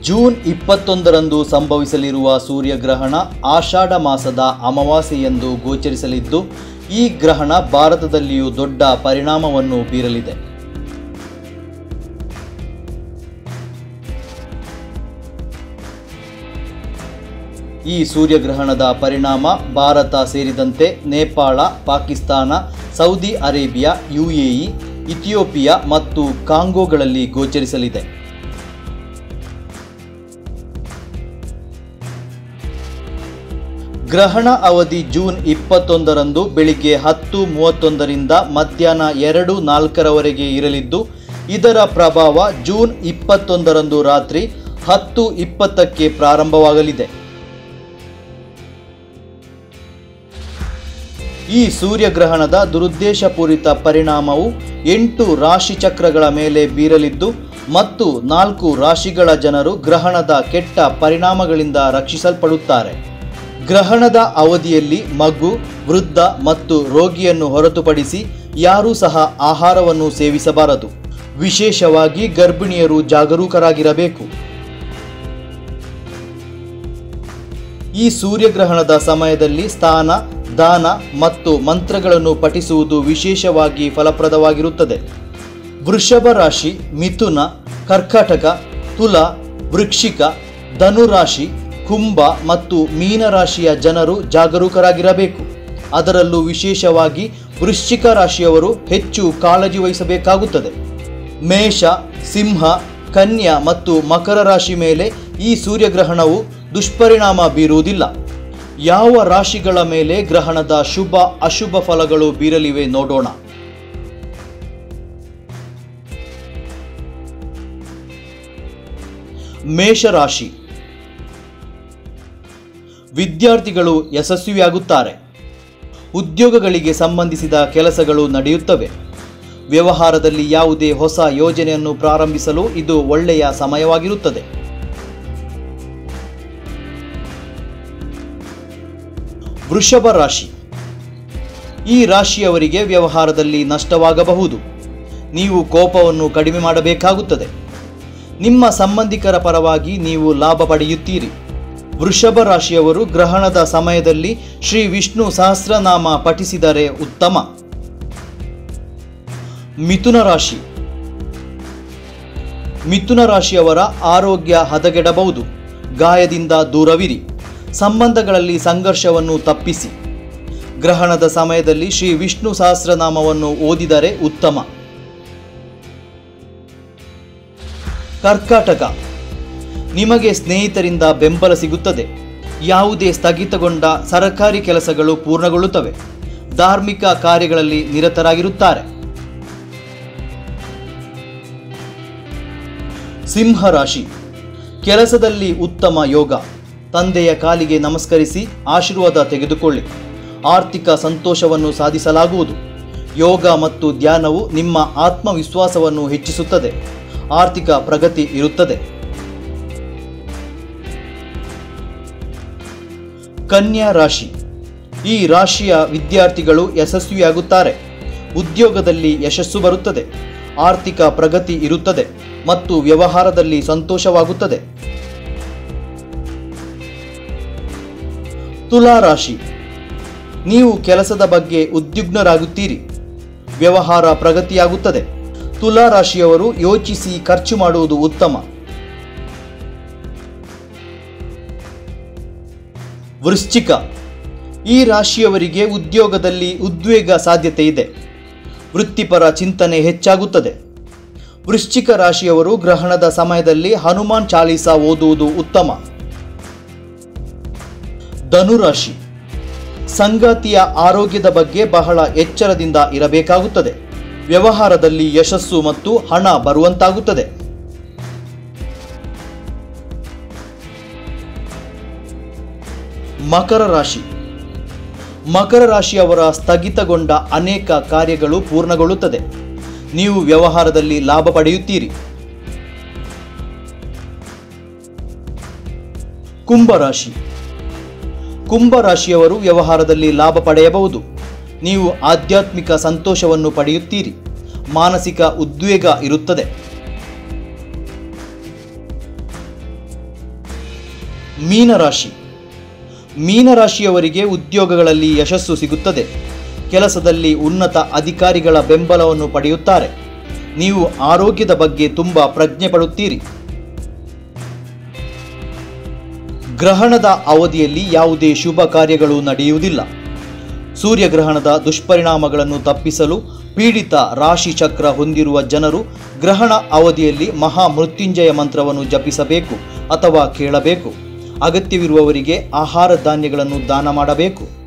June ಇಪ್ಪತ್ತೊಂದರಂದು ಸಂಭವಿಸಲಿರುವ ಸೂರ್ಯಗ್ರಹಣ ಆಷಾಢ ಮಾಸದ ಅಮಾವಾಸ್ಯೆಯಂದು ಗೋಚರಿಸಲಿದ್ದು ಈ ಗ್ರಹಣ ಭಾರತದಲ್ಲಿಯೂ ದೊಡ್ಡ ಪರಿಣಾಮವನ್ನು ಬೀರಲಿದೆ ಈ ಸೂರ್ಯಗ್ರಹಣದ ಪರಿಣಾಮ ಭಾರತ ಸೇರಿದಂತೆ Nepal Pakistan Saudi Arabia UAE Ethiopia ಮತ್ತು ಕಾಂಗೋಗಳಲ್ಲಿ ಗೋಚರಿಸಲಿದೆ ಗ್ರಹಣ ಅವಧಿ ಜೂನ್ ಇಪ್ಪತ್ತೊಂದರಂದು ಬೆಳಿಗ್ಗೆ ಹತ್ತು ಮೂವತ್ತೊಂದರಿಂದ ಮಧ್ಯಾಹ್ನ ಎರಡು ನಾಲ್ಕರವರೆಗೆ ಇರಲಿದ್ದು ಇದರ ಪ್ರಭಾವ ಜೂನ್ ಇಪ್ಪತ್ತೊಂದರಂದು ರಾತ್ರಿ ಹತ್ತು ಇಪ್ಪತ್ತಕ್ಕೆ ಪ್ರಾರಂಭವಾಗಲಿದೆ ಈ ಸೂರ್ಯಗ್ರಹಣದ ದುರುದ್ದೇಶಪೂರಿತ ಪರಿಣಾಮವು ಎಂಟು ರಾಶಿ ಚಕ್ರಗಳ ಮೇಲೆ ಬೀರಲಿದ್ದು ಮತ್ತು ನಾಲ್ಕು ರಾಶಿಗಳ ಜನರು ಗ್ರಹಣದ ಕೆಟ್ಟ ಪರಿಣಾಮಗಳಿಂದ ರಕ್ಷಿಸಲ್ಪಡುತ್ತಾರೆ ಗ್ರಹಣದ ಅವಧಿಯಲ್ಲಿ ಮಗು ವೃದ್ಧ ಮತ್ತು ರೋಗಿಯನ್ನು ಹೊರತುಪಡಿಸಿ ಯಾರೂ ಸಹ ಆಹಾರವನ್ನು ಸೇವಿಸಬಾರದು ವಿಶೇಷವಾಗಿ ಗರ್ಭಿಣಿಯರು ಜಾಗರೂಕರಾಗಿರಬೇಕು ಈ ಸೂರ್ಯಗ್ರಹಣದ ಸಮಯದಲ್ಲಿ ಸ್ಥಾನ ದಾನ ಮತ್ತು ಮಂತ್ರಗಳನ್ನು ಪಠಿಸುವುದು ವಿಶೇಷವಾಗಿ ಫಲಪ್ರದವಾಗಿರುತ್ತದೆ ವೃಷಭ ರಾಶಿ ಮಿಥುನ ಕರ್ಕಾಟಕ ತುಲ ವೃಕ್ಷಿಕ ಧನುರಾಶಿ ಕುಂಭ ಮತ್ತು ಮೀನರಾಶಿಯ ಜನರು ಜಾಗರೂಕರಾಗಿರಬೇಕು ಅದರಲ್ಲೂ ವಿಶೇಷವಾಗಿ ವೃಶ್ಚಿಕ ರಾಶಿಯವರು ಹೆಚ್ಚು ಕಾಳಜಿ ವಹಿಸಬೇಕಾಗುತ್ತದೆ ಮೇಷ ಸಿಂಹ ಕನ್ಯಾ ಮತ್ತು ಮಕರ ರಾಶಿ ಮೇಲೆ ಈ ಸೂರ್ಯಗ್ರಹಣವು ದುಷ್ಪರಿಣಾಮ ಬೀರುವುದಿಲ್ಲ ಯಾವ ರಾಶಿಗಳ ಮೇಲೆ ಗ್ರಹಣದ ಶುಭ ಅಶುಭ ಫಲಗಳು ಬೀರಲಿವೆ ನೋಡೋಣ ಮೇಷರಾಶಿ ವಿದ್ಯಾರ್ಥಿಗಳು ಯಶಸ್ವಿಯಾಗುತ್ತಾರೆ ಉದ್ಯೋಗಗಳಿಗೆ ಸಂಬಂಧಿಸಿದ ಕೆಲಸಗಳು ನಡೆಯುತ್ತವೆ ವ್ಯವಹಾರದಲ್ಲಿ ಯಾವುದೇ ಹೊಸ ಯೋಜನೆಯನ್ನು ಪ್ರಾರಂಭಿಸಲು ಇದು ಒಳ್ಳೆಯ ಸಮಯವಾಗಿರುತ್ತದೆ ವೃಷಭ ರಾಶಿ ಈ ರಾಶಿಯವರಿಗೆ ವ್ಯವಹಾರದಲ್ಲಿ ನಷ್ಟವಾಗಬಹುದು ನೀವು ಕೋಪವನ್ನು ಕಡಿಮೆ ಮಾಡಬೇಕಾಗುತ್ತದೆ ನಿಮ್ಮ ಸಂಬಂಧಿಕರ ಪರವಾಗಿ ನೀವು ಲಾಭ ಪಡೆಯುತ್ತೀರಿ ವೃಷಭ ರಾಶಿಯವರು ಗ್ರಹಣದ ಸಮಯದಲ್ಲಿ ಶ್ರೀ ವಿಷ್ಣು ಸಹಸ್ರನಾಮ ಪಠಿಸಿದರೆ ಉತ್ತಮ ಮಿಥುನ ರಾಶಿ ಮಿಥುನ ರಾಶಿಯವರ ಆರೋಗ್ಯ ಹದಗೆಡಬಹುದು ಗಾಯದಿಂದ ದೂರವಿರಿ ಸಂಬಂಧಗಳಲ್ಲಿ ಸಂಘರ್ಷವನ್ನು ತಪ್ಪಿಸಿ ಗ್ರಹಣದ ಸಮಯದಲ್ಲಿ ಶ್ರೀ ವಿಷ್ಣು ಸಹಸ್ರನಾಮವನ್ನು ಓದಿದರೆ ಉತ್ತಮ ಕರ್ಕಾಟಕ ನಿಮಗೆ ಸ್ನೇಹಿತರಿಂದ ಬೆಂಬಲ ಸಿಗುತ್ತದೆ ಯಾವುದೇ ಸ್ಥಗಿತಗೊಂಡ ಸರಕಾರಿ ಕೆಲಸಗಳು ಪೂರ್ಣಗೊಳ್ಳುತ್ತವೆ ಧಾರ್ಮಿಕ ಕಾರ್ಯಗಳಲ್ಲಿ ನಿರತರಾಗಿರುತ್ತಾರೆ ಸಿಂಹ ರಾಶಿ ಕೆಲಸದಲ್ಲಿ ಉತ್ತಮ ಯೋಗ ತಂದೆಯ ಕಾಲಿಗೆ ನಮಸ್ಕರಿಸಿ ಆಶೀರ್ವಾದ ತೆಗೆದುಕೊಳ್ಳಿ ಆರ್ಥಿಕ ಸಂತೋಷವನ್ನು ಸಾಧಿಸಲಾಗುವುದು ಯೋಗ ಮತ್ತು ಧ್ಯಾನವು ನಿಮ್ಮ ಆತ್ಮವಿಶ್ವಾಸವನ್ನು ಹೆಚ್ಚಿಸುತ್ತದೆ ಆರ್ಥಿಕ ಪ್ರಗತಿ ಇರುತ್ತದೆ ಕನ್ಯಾ ರಾಶಿ ಈ ರಾಶಿಯ ವಿದ್ಯಾರ್ಥಿಗಳು ಯಶಸ್ವಿಯಾಗುತ್ತಾರೆ ಉದ್ಯೋಗದಲ್ಲಿ ಯಶಸ್ಸು ಬರುತ್ತದೆ ಆರ್ಥಿಕ ಪ್ರಗತಿ ಇರುತ್ತದೆ ಮತ್ತು ವ್ಯವಹಾರದಲ್ಲಿ ಸಂತೋಷವಾಗುತ್ತದೆ ತುಲಾ ರಾಶಿ ನೀವು ಕೆಲಸದ ಬಗ್ಗೆ ಉದ್ವಿಗ್ನರಾಗುತ್ತೀರಿ ವ್ಯವಹಾರ ಪ್ರಗತಿಯಾಗುತ್ತದೆ ತುಲಾ ರಾಶಿಯವರು ಯೋಚಿಸಿ ಖರ್ಚು ಮಾಡುವುದು ಉತ್ತಮ ವೃಶ್ಚಿಕ ಈ ರಾಶಿಯವರಿಗೆ ಉದ್ಯೋಗದಲ್ಲಿ ಉದ್ವೇಗ ಸಾಧ್ಯತೆ ಇದೆ ವೃತ್ತಿಪರ ಚಿಂತನೆ ಹೆಚ್ಚಾಗುತ್ತದೆ ವೃಶ್ಚಿಕ ರಾಶಿಯವರು ಗ್ರಹಣದ ಸಮಯದಲ್ಲಿ ಹನುಮಾನ್ ಚಾಲೀಸ ಓದುವುದು ಉತ್ತಮ ಧನುರಾಶಿ ಸಂಗಾತಿಯ ಆರೋಗ್ಯದ ಬಗ್ಗೆ ಬಹಳ ಎಚ್ಚರದಿಂದ ಇರಬೇಕಾಗುತ್ತದೆ ವ್ಯವಹಾರದಲ್ಲಿ ಯಶಸ್ಸು ಮತ್ತು ಹಣ ಬರುವಂತಾಗುತ್ತದೆ ಮಕರ ರಾಶಿ ಮಕರ ರಾಶಿಯವರ ಸ್ಥಗಿತಗೊಂಡ ಅನೇಕ ಕಾರ್ಯಗಳು ಪೂರ್ಣಗೊಳ್ಳುತ್ತದೆ ನೀವು ವ್ಯವಹಾರದಲ್ಲಿ ಲಾಭ ಪಡೆಯುತ್ತೀರಿ ಕುಂಭರಾಶಿ ಕುಂಭರಾಶಿಯವರು ವ್ಯವಹಾರದಲ್ಲಿ ಲಾಭ ಪಡೆಯಬಹುದು ನೀವು ಆಧ್ಯಾತ್ಮಿಕ ಸಂತೋಷವನ್ನು ಪಡೆಯುತ್ತೀರಿ ಮಾನಸಿಕ ಉದ್ವೇಗ ಇರುತ್ತದೆ ಮೀನರಾಶಿ ಮೀನರಾಶಿಯವರಿಗೆ ಉದ್ಯೋಗಗಳಲ್ಲಿ ಯಶಸ್ಸು ಸಿಗುತ್ತದೆ ಕೆಲಸದಲ್ಲಿ ಉನ್ನತ ಅಧಿಕಾರಿಗಳ ಬೆಂಬಲವನ್ನು ಪಡೆಯುತ್ತಾರೆ ನೀವು ಆರೋಗ್ಯದ ಬಗ್ಗೆ ತುಂಬ ಪ್ರಜ್ಞೆ ಪಡುತ್ತೀರಿ ಗ್ರಹಣದ ಅವಧಿಯಲ್ಲಿ ಯಾವುದೇ ಶುಭ ಕಾರ್ಯಗಳು ನಡೆಯುವುದಿಲ್ಲ ಸೂರ್ಯಗ್ರಹಣದ ದುಷ್ಪರಿಣಾಮಗಳನ್ನು ತಪ್ಪಿಸಲು ಪೀಡಿತ ರಾಶಿ ಚಕ್ರ ಹೊಂದಿರುವ ಜನರು ಗ್ರಹಣ ಅವಧಿಯಲ್ಲಿ ಮಹಾ ಮೃತ್ಯುಂಜಯ ಮಂತ್ರವನ್ನು ಜಪಿಸಬೇಕು ಅಥವಾ ಕೇಳಬೇಕು ಅಗತ್ಯವಿರುವವರಿಗೆ ಆಹಾರ ಧಾನ್ಯಗಳನ್ನು ದಾನ ಮಾಡಬೇಕು